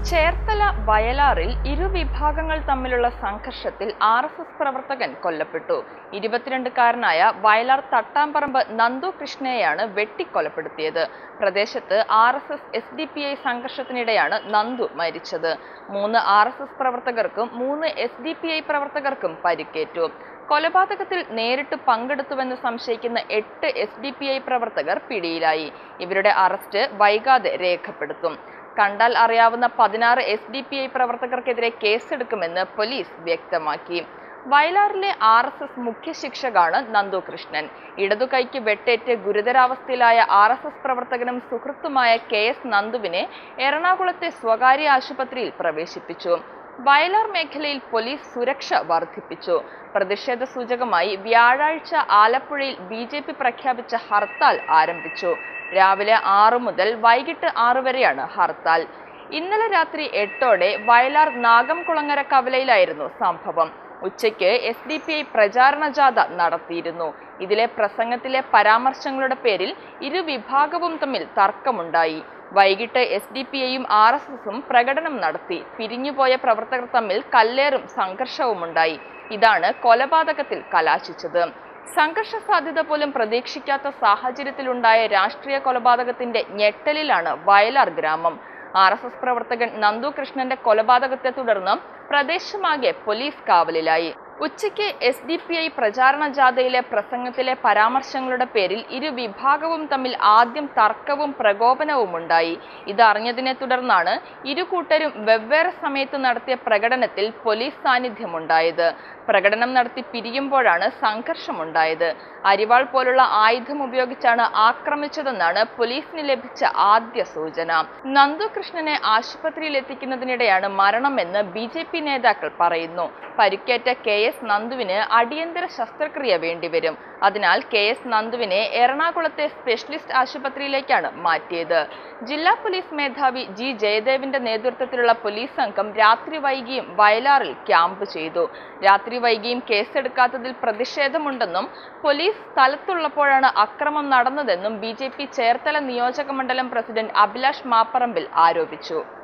ചേർത്തല വയലാറിൽ ഇരുവിഭാഗങ്ങൾ തമ്മിലുള്ള സംഘർഷത്തിൽ R S S പ്രവർത്തകൻ കൊല്ലപ്പെട്ടു ഇരുപത്തിരണ്ടുകാരനായ വയലാർ തട്ടാമ്പറമ്പ് നന്ദു കൃഷ്ണയെയാണ് വെട്ടിക്കൊലപ്പെടുത്തിയത് പ്രദേശത്ത് R S S S D P I സംഘർഷത്തിനിടെയാണ് നന്ദു മരിച്ചത് മൂന്ന് ആർ എസ് എസ് പ്രവർത്തകർക്കും മൂന്ന് എസ് ഡി പി ഐ പ്രവർത്തകർക്കും പരിക്കേറ്റു കൊലപാതകത്തിൽ നേരിട്ട് പങ്കെടുത്തുവെന്ന് സംശയിക്കുന്ന എട്ട് എസ് ഡി പി ഐ പ്രവർത്തകർ പിടിയിലായി ഇവരുടെ അറസ്റ്റ് വൈകാതെ രേഖപ്പെടുത്തും കണ്ടാൽ അറിയാവുന്ന പതിനാറ് എസ് ഡി പി ഐ പ്രവർത്തകർക്കെതിരെ കേസെടുക്കുമെന്ന് പോലീസ് വ്യക്തമാക്കി വയലാറിലെ ആർ എസ് എസ് മുഖ്യ ശിക്ഷകാണ് നന്ദു കൃഷ്ണൻ ഇടതുകൈക്ക് വെട്ടേറ്റ് ഗുരുതരാവസ്ഥയിലായ ആർ എസ് എസ് പ്രവർത്തകനും സുഹൃത്തുമായ കെ എസ് നന്ദുവിനെ എറണാകുളത്തെ സ്വകാര്യ ആശുപത്രിയിൽ പ്രവേശിപ്പിച്ചു വയലാർ മേഖലയിൽ പോലീസ് സുരക്ഷ വർദ്ധിപ്പിച്ചു പ്രതിഷേധ സൂചകമായി വ്യാഴാഴ്ച ആലപ്പുഴയിൽ ബി ജെ പി പ്രഖ്യാപിച്ച ഹർത്താൽ ആരംഭിച്ചു രാവിലെ ആറു മുതൽ വൈകിട്ട് ആറു വരെയാണ് ഹർത്താൽ ഇന്നലെ രാത്രി എട്ടോടെ വയലാർ നാഗംകുളങ്ങര കവലയിലായിരുന്നു സംഭവം ഉച്ചയ്ക്ക് എസ് ഡി പി ഐ പ്രചാരണ ജാഥ നടത്തിയിരുന്നു ഇതിലെ പ്രസംഗത്തിലെ പരാമർശങ്ങളുടെ പേരിൽ ഇരു വിഭാഗവും തമ്മിൽ തർക്കമുണ്ടായി വൈകിട്ട് എസ് ഡി പി ഐയും ആർ എസ് എസും പ്രകടനം നടത്തി പിരിഞ്ഞുപോയ പ്രവർത്തകർ തമ്മിൽ കല്ലേറും സംഘർഷവുമുണ്ടായി ഇതാണ് കൊലപാതകത്തിൽ കലാശിച്ചത് സംഘർഷ സാധ്യത പോലും പ്രതീക്ഷിക്കാത്ത സാഹചര്യത്തിലുണ്ടായ രാഷ്ട്രീയ കൊലപാതകത്തിന്റെ ഞെട്ടലിലാണ് വയലാർ ഗ്രാമം ആർ എസ് എസ് പ്രവർത്തകൻ നന്ദു കൃഷ്ണന്റെ കൊലപാതകത്തെ തുടർന്ന് പ്രദേശമാകെ പോലീസ് കാവലിലായി ഉച്ചയ്ക്ക് എസ് ഡി പി ഐ പ്രചാരണ ജാഥയിലെ പ്രസംഗത്തിലെ പരാമർശങ്ങളുടെ പേരിൽ ഇരു വിഭാഗവും തമ്മിൽ ആദ്യം തർക്കവും പ്രകോപനവും ഉണ്ടായി ഇതറിഞ്ഞതിനെ തുടർന്നാണ് ഇരു കൂട്ടരും വെവ്വേറെ സമയത്ത് നടത്തിയ പ്രകടനത്തിൽ പോലീസ് സാന്നിധ്യമുണ്ടായത് പ്രകടനം നടത്തി പിരിയുമ്പോഴാണ് സംഘർഷമുണ്ടായത് അരിവാൾ പോലുള്ള ആയുധം ഉപയോഗിച്ചാണ് ആക്രമിച്ചതെന്നാണ് പോലീസിന് ലഭിച്ച ആദ്യ സൂചന നന്ദു കൃഷ്ണനെ ആശുപത്രിയിൽ എത്തിക്കുന്നതിനിടെയാണ് മരണമെന്ന് ബി ജെ പി നേതാക്കൾ പറയുന്നു പരിക്കേറ്റ കെ എസ് നന്ദുവിന് അടിയന്തര ശസ്ത്രക്രിയ വേണ്ടിവരും അതിനാൽ കെ എസ് നന്ദുവിനെ എറണാകുളത്തെ സ്പെഷ്യലിസ്റ്റ് ആശുപത്രിയിലേക്കാണ് മാറ്റിയത് ജില്ലാ പോലീസ് മേധാവി ജി ജയദേവിന്റെ നേതൃത്വത്തിലുള്ള പോലീസ് സംഘം രാത്രി വൈകിയും വയലാറിൽ ക്യാമ്പ് ചെയ്തു രാത്രി വൈകിയും കേസെടുക്കാത്തതിൽ പ്രതിഷേധമുണ്ടെന്നും പോലീസ് സ്ഥലത്തുള്ളപ്പോഴാണ് അക്രമം നടന്നതെന്നും ബി ചേർത്തല നിയോജക മണ്ഡലം പ്രസിഡന്റ് അഭിലാഷ് മാപ്പറമ്പിൽ ആരോപിച്ചു